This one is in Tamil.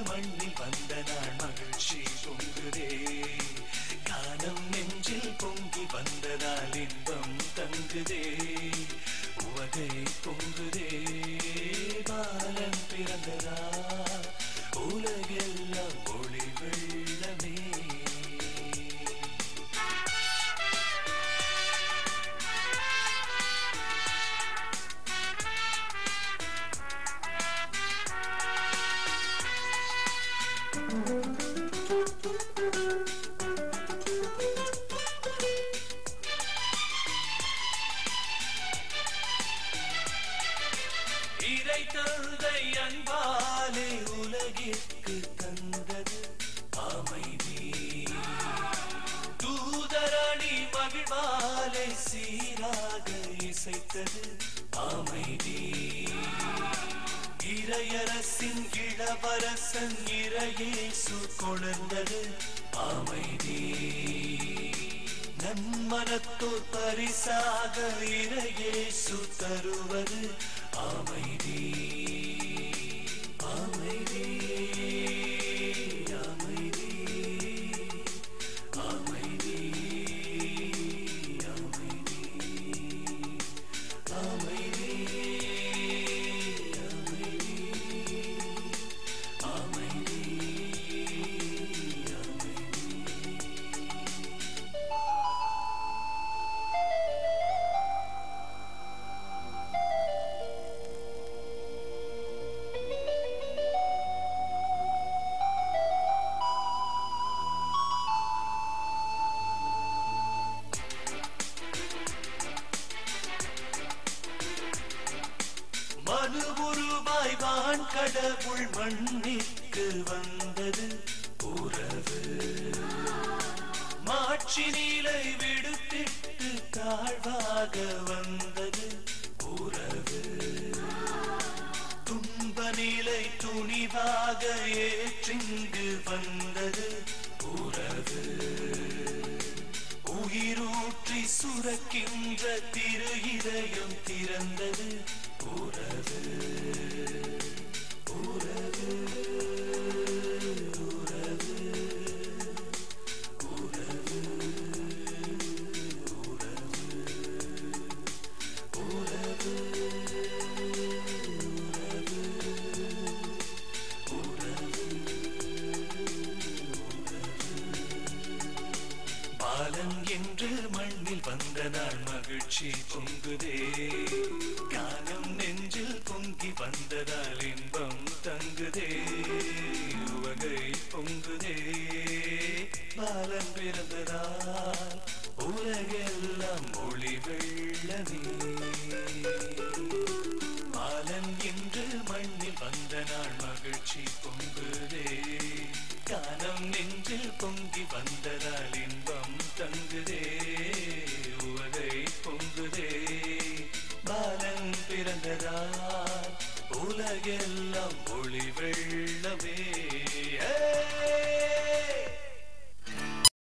மண்ணில் வந்த நாள் மகிழ்ச்சி பொங்குதே கானம் நெஞ்சில் பொங்கி வந்ததால் இன்பம் தங்குதே உவகை பொங்குதே பாலன் பிறந்ததா உலகெல்லாம் ஒளி வெள்ளமே இறை தந்தை அன்பாலே உலகிற்கு தந்தது அமைதி தூதரணி மகிழ்வாலே சீராக இசைத்தது அமைதி இறையரசின் இளவரசன் இறையேசு கொணர்ந்தது அமைதி நன்மனத்தோர் பரிசாக இறையேசு தருவது அமைதி அமைதி அமைதி அமைதி அமைதி அமைதி அமைதி மனு உருவாய் வான் கடவுள் மண்ணிற்கு வந்தது உறவு மாட்சி நிலை விடுத்திட்டு தாழ்வாக வந்தது உறவு துன்ப நிலை துணிவாக ஏற்றிங்கு வந்தது உறவு உயிரூற்றி சுரக்கின்ற திரு இதயம் திறந்தது உறவு உறவு உறவு உறவு உறவு பாலன் என்று மண்ணில் வந்த நாள் மகிழ்ச்சி பொங்குதே கானம் நெஞ்சில் பொங்கி வந்ததால் இன்பம் தங்குதே உவகை பொங்குதே பாலன் பிறந்ததால் உலகெல்லாம் ஒளி வெள்ளமே பாலன் என்று மண்ணில் வந்த நாள் மகிழ்ச்சி